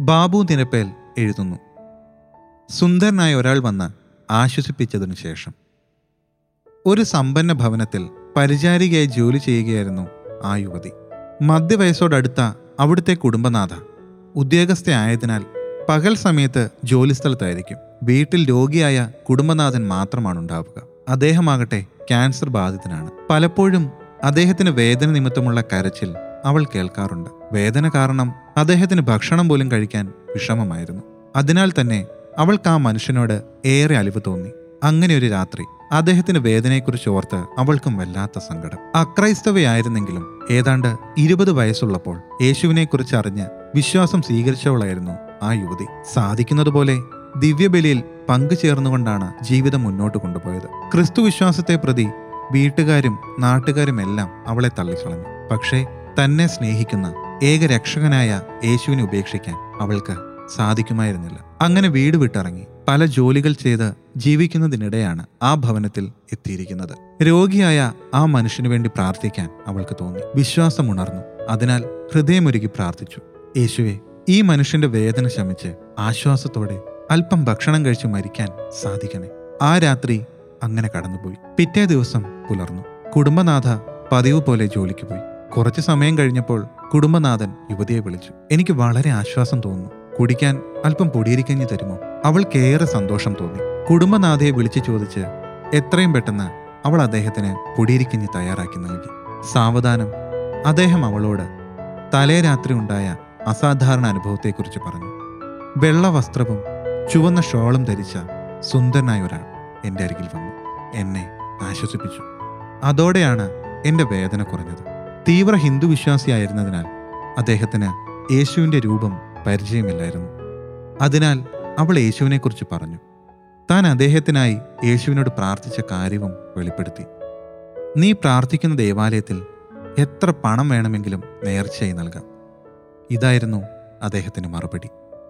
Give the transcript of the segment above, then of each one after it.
ബാബു നിരപ്പേൽ എഴുതുന്നു സുന്ദരനായ ഒരാൾ വന്ന് ആശ്വസിപ്പിച്ചതിനു ശേഷം ഒരു സമ്പന്ന ഭവനത്തിൽ പരിചാരികയായി ജോലി ചെയ്യുകയായിരുന്നു ആ യുവതി മധ്യവയസ്സോടടുത്ത അവിടുത്തെ കുടുംബനാഥ ഉദ്യോഗസ്ഥയായതിനാൽ പകൽ സമയത്ത് ജോലിസ്ഥലത്തായിരിക്കും വീട്ടിൽ രോഗിയായ കുടുംബനാഥൻ മാത്രമാണ് ഉണ്ടാവുക അദ്ദേഹമാകട്ടെ ക്യാൻസർ ബാധിതനാണ് പലപ്പോഴും അദ്ദേഹത്തിന് വേദന നിമിത്തമുള്ള കരച്ചിൽ അവൾ കേൾക്കാറുണ്ട് വേദന കാരണം അദ്ദേഹത്തിന് ഭക്ഷണം പോലും കഴിക്കാൻ വിഷമമായിരുന്നു അതിനാൽ തന്നെ അവൾക്ക് ആ മനുഷ്യനോട് ഏറെ അലിവ് തോന്നി അങ്ങനെ ഒരു രാത്രി അദ്ദേഹത്തിന് വേദനയെക്കുറിച്ച് ഓർത്ത് അവൾക്കും വല്ലാത്ത സങ്കടം അക്രൈസ്തവയായിരുന്നെങ്കിലും ഏതാണ്ട് ഇരുപത് വയസ്സുള്ളപ്പോൾ യേശുവിനെക്കുറിച്ച് അറിഞ്ഞ് വിശ്വാസം സ്വീകരിച്ചവളായിരുന്നു ആ യുവതി സാധിക്കുന്നതുപോലെ ദിവ്യബലിയിൽ പങ്കുചേർന്നുകൊണ്ടാണ് ജീവിതം മുന്നോട്ട് കൊണ്ടുപോയത് ക്രിസ്തു വിശ്വാസത്തെ പ്രതി വീട്ടുകാരും നാട്ടുകാരും എല്ലാം അവളെ തള്ളിക്കളഞ്ഞു പക്ഷേ തന്നെ സ്നേഹിക്കുന്ന ഏക രക്ഷകനായ യേശുവിനെ ഉപേക്ഷിക്കാൻ അവൾക്ക് സാധിക്കുമായിരുന്നില്ല അങ്ങനെ വീട് വിട്ടിറങ്ങി പല ജോലികൾ ചെയ്ത് ജീവിക്കുന്നതിനിടെയാണ് ആ ഭവനത്തിൽ എത്തിയിരിക്കുന്നത് രോഗിയായ ആ മനുഷ്യനു വേണ്ടി പ്രാർത്ഥിക്കാൻ അവൾക്ക് തോന്നി വിശ്വാസം ഉണർന്നു അതിനാൽ ഹൃദയമൊരുക്കി പ്രാർത്ഥിച്ചു യേശുവെ ഈ മനുഷ്യന്റെ വേദന ശമിച്ച് ആശ്വാസത്തോടെ അല്പം ഭക്ഷണം കഴിച്ച് മരിക്കാൻ സാധിക്കണേ ആ രാത്രി അങ്ങനെ കടന്നുപോയി പിറ്റേ ദിവസം പുലർന്നു കുടുംബനാഥ പതിവ് പോലെ ജോലിക്ക് പോയി കുറച്ചു സമയം കഴിഞ്ഞപ്പോൾ കുടുംബനാഥൻ യുവതിയെ വിളിച്ചു എനിക്ക് വളരെ ആശ്വാസം തോന്നുന്നു കുടിക്കാൻ അല്പം പൊടിയിരിക്കഞ്ഞി തരുമോ അവൾക്കേറെ സന്തോഷം തോന്നി കുടുംബനാഥയെ വിളിച്ചു ചോദിച്ച് എത്രയും പെട്ടെന്ന് അവൾ അദ്ദേഹത്തിന് പൊടിയിരിക്കഞ്ഞി തയ്യാറാക്കി നൽകി സാവധാനം അദ്ദേഹം അവളോട് തലേ രാത്രി ഉണ്ടായ അസാധാരണ അനുഭവത്തെക്കുറിച്ച് പറഞ്ഞു വെള്ള വസ്ത്രവും ചുവന്ന ഷോളും ധരിച്ച സുന്ദരനായ ഒരാൾ എൻ്റെ അരികിൽ വന്നു എന്നെ ആശ്വസിപ്പിച്ചു അതോടെയാണ് എൻ്റെ വേദന കുറഞ്ഞത് തീവ്ര ഹിന്ദു വിശ്വാസിയായിരുന്നതിനാൽ അദ്ദേഹത്തിന് യേശുവിൻ്റെ രൂപം പരിചയമില്ലായിരുന്നു അതിനാൽ അവൾ യേശുവിനെക്കുറിച്ച് പറഞ്ഞു താൻ അദ്ദേഹത്തിനായി യേശുവിനോട് പ്രാർത്ഥിച്ച കാര്യവും വെളിപ്പെടുത്തി നീ പ്രാർത്ഥിക്കുന്ന ദേവാലയത്തിൽ എത്ര പണം വേണമെങ്കിലും നേർച്ചയായി നൽകാം ഇതായിരുന്നു അദ്ദേഹത്തിന് മറുപടി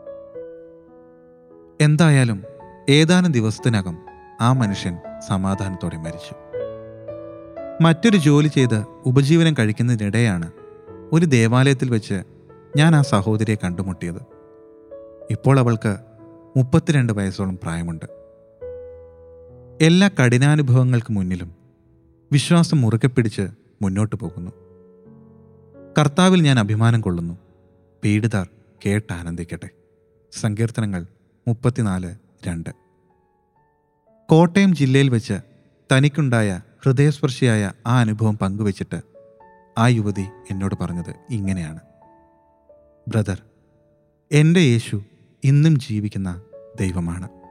എന്തായാലും ഏതാനും ദിവസത്തിനകം ആ മനുഷ്യൻ സമാധാനത്തോടെ മരിച്ചു മറ്റൊരു ജോലി ചെയ്ത് ഉപജീവനം കഴിക്കുന്നതിനിടെയാണ് ഒരു ദേവാലയത്തിൽ വെച്ച് ഞാൻ ആ സഹോദരിയെ കണ്ടുമുട്ടിയത് ഇപ്പോൾ അവൾക്ക് മുപ്പത്തിരണ്ട് വയസ്സോളം പ്രായമുണ്ട് എല്ലാ കഠിനാനുഭവങ്ങൾക്ക് മുന്നിലും വിശ്വാസം മുറുകെ പിടിച്ച് മുന്നോട്ട് പോകുന്നു കർത്താവിൽ ഞാൻ അഭിമാനം കൊള്ളുന്നു പീഡിതാർ കേട്ട് ആനന്ദിക്കട്ടെ സങ്കീർത്തനങ്ങൾ മുപ്പത്തിനാല് രണ്ട് കോട്ടയം ജില്ലയിൽ വെച്ച് തനിക്കുണ്ടായ ഹൃദയസ്പർശിയായ ആ അനുഭവം പങ്കുവച്ചിട്ട് ആ യുവതി എന്നോട് പറഞ്ഞത് ഇങ്ങനെയാണ് ബ്രദർ എൻ്റെ യേശു ഇന്നും ജീവിക്കുന്ന ദൈവമാണ്